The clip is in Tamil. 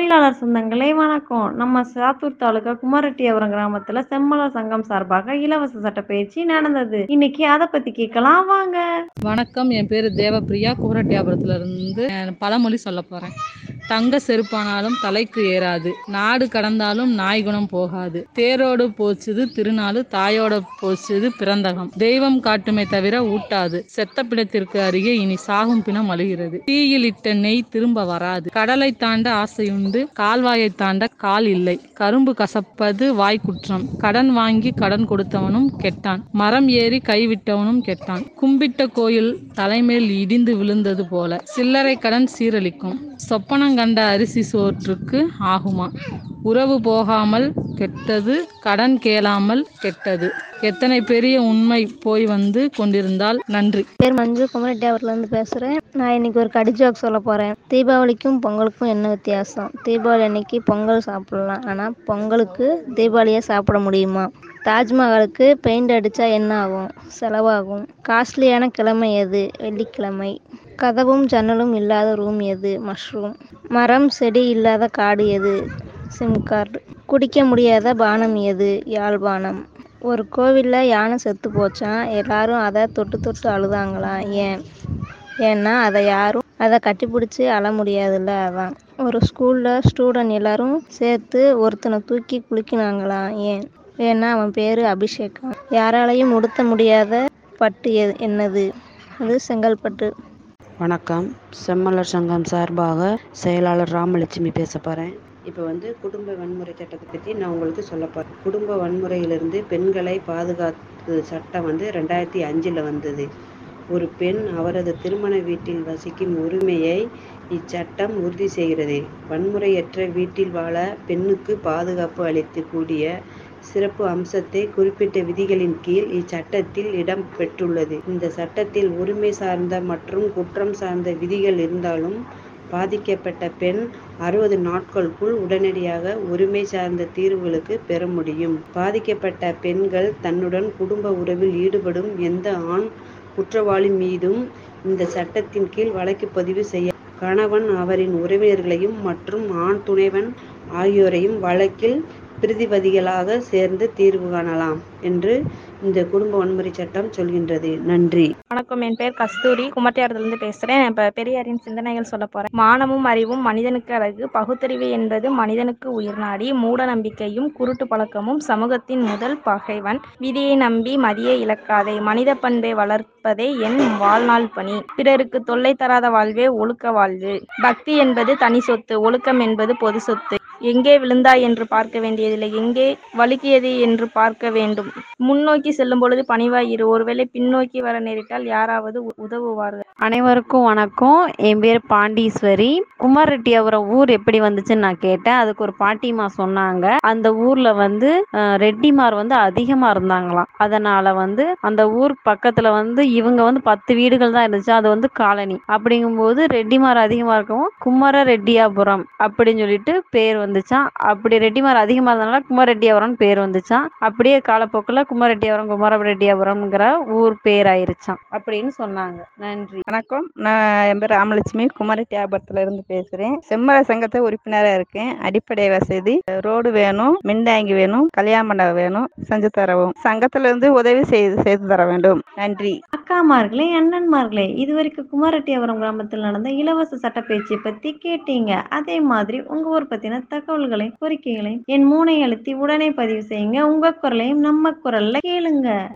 தொழிலாளர் சொந்தங்களே வணக்கம் நம்ம சாத்தூர் தாலுகா குமாரெட்டியாபுரம் கிராமத்துல செம்மலர் சங்கம் சார்பாக இலவச சட்ட பயிற்சி நடந்தது இன்னைக்கு அதை பத்தி கேட்கலாம் வாங்க வணக்கம் என் பேர் தேவப்பிரியா குமரட்டியாபுரத்துல இருந்து அஹ், பழமொழி சொல்ல போறேன் தங்க செருப்பானாலும் தலைக்கு ஏறாது நாடு கடந்தாலும் நாய் குணம் போகாது தேரோடு போச்சுது திருநாளு தாயோட போச்சுது பிறந்தகம் தெய்வம் காட்டுமே தவிர ஊட்டாது செத்த பிணத்திற்கு அருகே இனி சாகும் பிணம் அழுகிறது தீயில் இட்ட நெய் திரும்ப வராது கடலை தாண்ட ஆசையுண்டு கால்வாயை தாண்ட கால் இல்லை கரும்பு கசப்பது வாய் குற்றம் கடன் வாங்கி கடன் கொடுத்தவனும் கெட்டான் மரம் ஏறி கைவிட்டவனும் கெட்டான் கும்பிட்ட கோயில் தலைமேல் இடிந்து விழுந்தது போல சில்லறை கடன் சீரழிக்கும் சொப்பனங்கண்ட அரிசி சோற்றுக்கு ஆகுமா உறவு போகாமல் கெட்டது கடன் கேளாமல் கெட்டது எத்தனை பெரிய உண்மை போய் வந்து கொண்டிருந்தால் நன்றி பேர் மஞ்சு குமரட்டியாவூர்ல இருந்து பேசுகிறேன் நான் இன்னைக்கு ஒரு கடி ஜோக் சொல்ல போகிறேன் தீபாவளிக்கும் பொங்கலுக்கும் என்ன வித்தியாசம் தீபாவளி அன்னைக்கு பொங்கல் சாப்பிடலாம் ஆனால் பொங்கலுக்கு தீபாவளியை சாப்பிட முடியுமா தாஜ்மஹாலுக்கு பெயிண்ட் அடித்தா என்ன ஆகும் செலவாகும் காஸ்ட்லியான கிழமை எது வெள்ளிக்கிழமை கதவும் ஜன்னலும் இல்லாத ரூம் எது மஷ்ரூம் மரம் செடி இல்லாத காடு எது சிம் கார்டு குடிக்க முடியாத பானம் எது யாழ்ப்பாணம் ஒரு கோவிலில் யானை செத்து போச்சான் எல்லாரும் அதை தொட்டு தொட்டு அழுதாங்களாம் ஏன் ஏன்னா அதை யாரும் அதை கட்டிப்பிடிச்சி அழ முடியாதுல்ல அதான் ஒரு ஸ்கூலில் ஸ்டூடெண்ட் எல்லாரும் சேர்த்து ஒருத்தனை தூக்கி குளிக்கினாங்களாம் ஏன் ஏன்னா அவன் பேர் அபிஷேகம் யாராலையும் உடுத்த முடியாத பட்டு எது என்னது அது செங்கல்பட்டு வணக்கம் செம்மலர் சங்கம் சார்பாக செயலாளர் ராமலட்சுமி பேச போகிறேன் இப்போ வந்து குடும்ப வன்முறை சட்டத்தை பற்றி நான் உங்களுக்கு சொல்ல போகிறேன் குடும்ப வன்முறையிலிருந்து பெண்களை பாதுகாத்து சட்டம் வந்து ரெண்டாயிரத்தி அஞ்சில் வந்தது ஒரு பெண் அவரது திருமண வீட்டில் வசிக்கும் உரிமையை இச்சட்டம் உறுதி செய்கிறது வன்முறையற்ற வீட்டில் வாழ பெண்ணுக்கு பாதுகாப்பு அளித்து கூடிய சிறப்பு அம்சத்தை குறிப்பிட்ட விதிகளின் கீழ் இச்சட்டத்தில் இடம் பெற்றுள்ளது இந்த சட்டத்தில் உரிமை சார்ந்த மற்றும் குற்றம் சார்ந்த விதிகள் இருந்தாலும் பாதிக்கப்பட்ட பெண் அறுபது நாட்களுக்குள் உடனடியாக உரிமை சார்ந்த தீர்வுகளுக்கு பெற முடியும் பாதிக்கப்பட்ட பெண்கள் தன்னுடன் குடும்ப உறவில் ஈடுபடும் எந்த ஆண் குற்றவாளி மீதும் இந்த சட்டத்தின் கீழ் வழக்கு பதிவு செய்ய கணவன் அவரின் உறவினர்களையும் மற்றும் ஆண் துணைவன் ஆகியோரையும் வழக்கில் பிரதிபதிகளாக சேர்ந்து தீர்வு காணலாம் என்று இந்த குடும்ப வன்முறை சட்டம் சொல்கின்றது நன்றி வணக்கம் என் பேர் கஸ்தூரி குமட்டியாரத்துலேருந்து பேசுகிறேன் இப்போ பெரியாரின் சிந்தனைகள் சொல்ல போகிறேன் மானமும் அறிவும் மனிதனுக்கு அழகு பகுத்தறிவு என்பது மனிதனுக்கு உயிர்நாடி மூட நம்பிக்கையும் குருட்டு பழக்கமும் சமூகத்தின் முதல் பகைவன் விதியை நம்பி மதியை இழக்காதே மனித பண்பை வளர்ப்பதே என் வாழ்நாள் பணி பிறருக்கு தொல்லை தராத வாழ்வே ஒழுக்க வாழ்வு பக்தி என்பது தனி சொத்து ஒழுக்கம் என்பது பொது சொத்து எங்கே விழுந்தாய் என்று பார்க்க வேண்டியதில்லை எங்கே வழுக்கியது என்று பார்க்க வேண்டும் முன்னோக்கி செல்லும் பொழுது பணிவாய் இரு ஒருவேளை பின்னோக்கி வர நேரிட்டால் யாராவது உ- உதவுவார்கள் அனைவருக்கும் வணக்கம் என் பேர் பாண்டீஸ்வரி குமாரெட்டியாபுரம் ஊர் எப்படி வந்துச்சுன்னு நான் கேட்டேன் அதுக்கு ஒரு பாட்டிமா சொன்னாங்க அந்த ஊர்ல வந்து அஹ், ரெட்டிமார் வந்து அதிகமா இருந்தாங்களாம் அதனால வந்து அந்த ஊர் பக்கத்துல வந்து இவங்க வந்து பத்து வீடுகள் தான் இருந்துச்சு அது வந்து காலனி அப்படிங்கும்போது ரெட்டிமார் அதிகமா இருக்கவும் குமர ரெட்டியாபுரம் அப்படின்னு சொல்லிட்டு பேர் வந்துச்சாம் அப்படி ரெட்டிமார் அதிகமா இருந்தனால குமரெட்டியாபுரம்னு பேர் வந்துச்சாம் அப்படியே காலப்போக்கில் குமரெட்டியாபுரம் குமரரெட்டியாபுரம்ங்கிற ஊர் பேர் ஆயிருச்சாம் அப்படின்னு சொன்னாங்க நன்றி வணக்கம் நான் என் பேர் ராமலட்சுமி குமாரி தியாபரத்துல இருந்து பேசுறேன் செம்மர சங்கத்தை உறுப்பினரா இருக்கேன் அடிப்படை வசதி ரோடு வேணும் மின்டாங்கி வேணும் கல்யாண மண்டபம் வேணும் செஞ்சு தரவும் சங்கத்துல இருந்து உதவி செய்து செய்து தர வேண்டும் நன்றி அக்காமார்களே அண்ணன்மார்களே இதுவரைக்கும் குமாரெட்டியாபுரம் கிராமத்தில் நடந்த இலவச சட்ட பேச்சை பத்தி கேட்டீங்க அதே மாதிரி உங்க ஊர் பத்தின தகவல்களையும் கோரிக்கைகளையும் என் மூனை அழுத்தி உடனே பதிவு செய்யுங்க உங்க குரலையும் நம்ம குரல்ல கேளுங்க